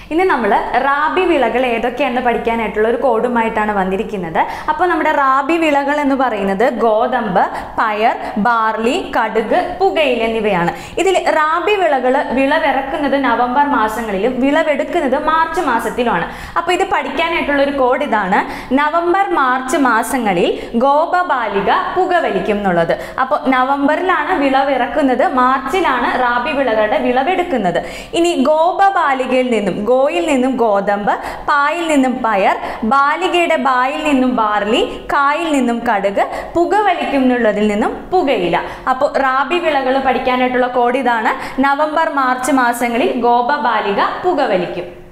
ഇനി നമ്മൾ റാബി വിളകൾ ഏതൊക്കെയാണെന്ന് പഠിക്കാനായിട്ടുള്ള ഒരു കോഡുമായിട്ടാണ് വന്നിരിക്കുന്നത് അപ്പോൾ നമ്മുടെ റാബി വിളകൾ എന്ന് പറയുന്നത് ഗോതമ്പ് പയർ ബാർലി കടുക് പുകയില എന്നിവയാണ് ഇതിൽ റാബി വിളകൾ വിളവിറക്കുന്നത് നവംബർ മാസങ്ങളിലും വിളവെടുക്കുന്നത് മാർച്ച് മാസത്തിലുമാണ് അപ്പോൾ ഇത് പഠിക്കാനായിട്ടുള്ള ഒരു കോഡ് ഇതാണ് നവംബർ മാർച്ച് മാസങ്ങളിൽ ഗോപബാലിക പുകവലിക്കും എന്നുള്ളത് അപ്പോൾ നവംബറിലാണ് വിളവിറക്കുന്നത് മാർച്ചിലാണ് റാബി വിളകളുടെ വിളവെടുക്കുന്നത് ഇനി ഗോപബാലികയിൽ നിന്നും ഗോയിൽ നിന്നും ഗോതമ്പ് പായിൽ നിന്നും പയർ ബാലികയുടെ ബായിൽ നിന്നും ബാർലി കായിൽ നിന്നും കടുക് പുകവലിക്കും എന്നുള്ളതിൽ നിന്നും പുകയില അപ്പോൾ റാബി വിളകൾ പഠിക്കാനായിട്ടുള്ള കോഡ് ഇതാണ് നവംബർ മാർച്ച് മാസങ്ങളിൽ ഗോപബാലിക പുകവലിക്കും